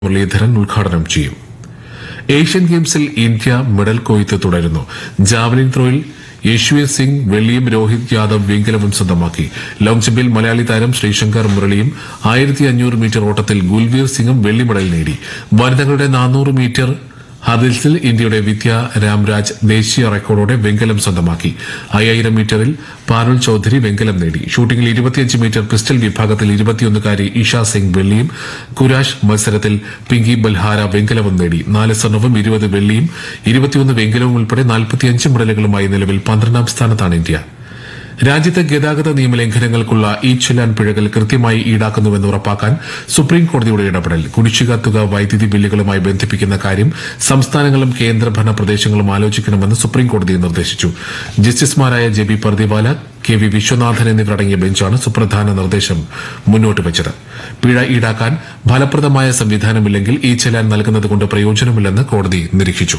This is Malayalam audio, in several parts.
മുരളീധരൻ ഉദ്ഘാടനം ചെയ്യും ഏഷ്യൻ ഗെയിംസിൽ ഇന്ത്യ മെഡൽ കൊയ്ത്ത് തുടരുന്നു ജാവലിൻ ത്രോയിൽ യേശുവെ സിംഗ് വെള്ളിയും രോഹിത് യാദവ് വെങ്കലവും സ്വന്തമാക്കി ലോങ് ജമ്പിൽ മലയാളി താരം ശ്രീശങ്കർ മുരളിയും ആയിരത്തി അഞ്ഞൂറ് മീറ്റർ ഓട്ടത്തിൽ ഗുൽവീർ സിംഗും വെള്ളി മെഡൽ നേടി വനിതകളുടെ നാനൂറ് മീറ്റർ ഹദിൽസിൽ ഇന്ത്യയുടെ വിദ്യ രാംരാജ് ദേശീയ റെക്കോർഡോടെ വെങ്കലം സ്വന്തമാക്കി അയ്യായിരം മീറ്ററിൽ പാരുൾ ചൌധരി വെങ്കലം നേടി ഷൂട്ടിംഗിൽ ഇരുപത്തിയഞ്ച് മീറ്റർ പിസ്റ്റൽ വിഭാഗത്തിൽ ഇരുപത്തിയൊന്നുകാരി ഇഷ സിംഗ് വെള്ളിയും കുരാഷ് മത്സരത്തിൽ പിങ്കി ബൽഹാര വെങ്കലവും നേടി നാല് സ്വർണവും ഇരുപത് വെള്ളിയും ഇരുപത്തിയൊന്ന് വെങ്കലവും ഉൾപ്പെടെ നാൽപ്പത്തിയഞ്ച് മെഡലുകളുമായി നിലവിൽ പന്ത്രണ്ടാം സ്ഥാനത്താണ് ഇന്ത്യ രാജ്യത്തെ ഗതാഗത നിയമലംഘനങ്ങൾക്കുള്ള ഈ ചെല്ലാൻ പിഴകൾ കൃത്യമായി ഈടാക്കുന്നുവെന്ന് ഉറപ്പാക്കാൻ സുപ്രീം കോടതിയുടെ ഇടപെടൽ കുടിശ്ശിക തുക വൈദ്യുതി ബില്ലുകളുമായി ബന്ധിപ്പിക്കുന്ന കാര്യം സംസ്ഥാനങ്ങളും കേന്ദ്രഭരണ പ്രദേശങ്ങളും ആലോചിക്കണമെന്ന് സുപ്രീം കോടതി നിർദ്ദേശിച്ചു ജസ്റ്റിസുമാരായ J B Pardiwala K V Viswanathan എന്നിവരടങ്ങിയ ബെഞ്ചാണ് സുപ്രധാന നിർദ്ദേശം മുന്നോട്ട് വച്ചത് പിഴ ഈടാക്കാൻ ഫലപ്രദമായ സംവിധാനമില്ലെങ്കിൽ ഈ ചെല്ലാൻ നൽകുന്നതുകൊണ്ട് പ്രയോജനമില്ലെന്ന് കോടതി നിരീക്ഷിച്ചു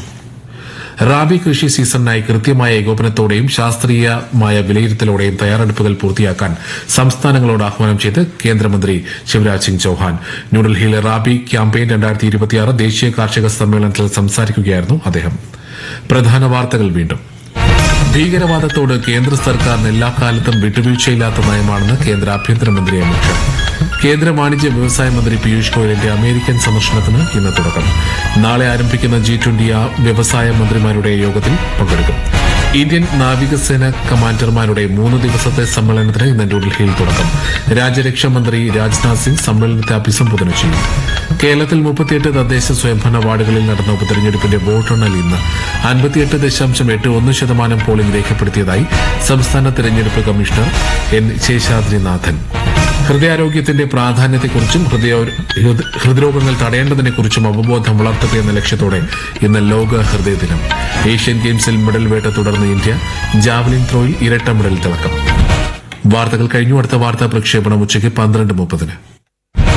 റാബി കൃഷി സീസണിനായി കൃത്യമായ ഏകോപനത്തോടെയും ശാസ്ത്രീയമായ വിലയിരുത്തലോടെയും തയ്യാറെടുപ്പുകൾ പൂർത്തിയാക്കാൻ സംസ്ഥാനങ്ങളോട് ആഹ്വാനം ചെയ്ത് കേന്ദ്രമന്ത്രി ശിവരാജ് സിംഗ് ചൌഹാൻ ന്യൂഡൽഹിയിലെ റാബി ക്യാമ്പയിൻ രണ്ടായിരത്തി ഇരുപത്തിയാറ് ദേശീയ കാർഷിക സമ്മേളനത്തിൽ സംസാരിക്കുകയായിരുന്നു അദ്ദേഹം പ്രധാന വാർത്തകൾ വീണ്ടും ഭീകരവാദത്തോട് കേന്ദ്ര സർക്കാരിന് എല്ലാ കാലത്തും വിട്ടുവീഴ്ചയില്ലാത്ത നയമാണെന്ന് കേന്ദ്ര ആഭ്യന്തരമന്ത്രി അമിത്ഷാ കേന്ദ്ര വാണിജ്യ വ്യവസായ മന്ത്രി പീയൂഷ് ഗോയലിന്റെ അമേരിക്കൻ സന്ദർശനത്തിന് ഇന്ന് തുടക്കം നാളെ ആരംഭിക്കുന്ന ജി ട്വന്റി വ്യവസായ മന്ത്രിമാരുടെ യോഗത്തിൽ പങ്കെടുക്കും ഇന്ത്യൻ നാവികസേന കമാൻഡർമാരുടെ മൂന്ന് ദിവസത്തെ സമ്മേളനത്തിന് ഇന്ന് ന്യൂഡൽഹിയിൽ തുടക്കം രാജ്യരക്ഷാ മന്ത്രി രാജ്നാഥ് സിംഗ് സമ്മേളനത്തെ അഭിസംബോധന ചെയ്യും കേരളത്തിൽ മുപ്പത്തിയെട്ട് തദ്ദേശ സ്വയംഭരണ വാർഡുകളിൽ നടന്ന ഉപതെരഞ്ഞെടുപ്പിന്റെ വോട്ടെണ്ണൽ ഇന്ന് അൻപത്തിയെട്ട് ദശാംശം എട്ട് ഒന്ന് ശതമാനം പോളിംഗ് രേഖപ്പെടുത്തിയതായി സംസ്ഥാന തെരഞ്ഞെടുപ്പ് കമ്മീഷണർ എൻ ശേഷാദ്രിനാഥൻ ഹൃദയാരോഗ്യത്തിന്റെ പ്രാധാന്യത്തെക്കുറിച്ചും ഹൃദയ ഹൃദ- ഹൃദ്രോഗങ്ങൾ തടയേണ്ടതിനെക്കുറിച്ചും അവബോധം വളർത്തുക എന്ന ലക്ഷ്യത്തോടെ ഇന്ന് ലോക ഹൃദയ ദിനം ഏഷ്യൻ ഗെയിംസിൽ മെഡൽ വേട്ട തുടർന്ന് ഇന്ത്യ ജാവലിൻ ത്രോയിൽ ഇരട്ട മെഡൽ തിളക്കം വാർത്തകൾ കഴിഞ്ഞു അടുത്ത വാർത്താ പ്രക്ഷേപണം ഉച്ചയ്ക്ക് പന്ത്രണ്ട് മുപ്പതിന്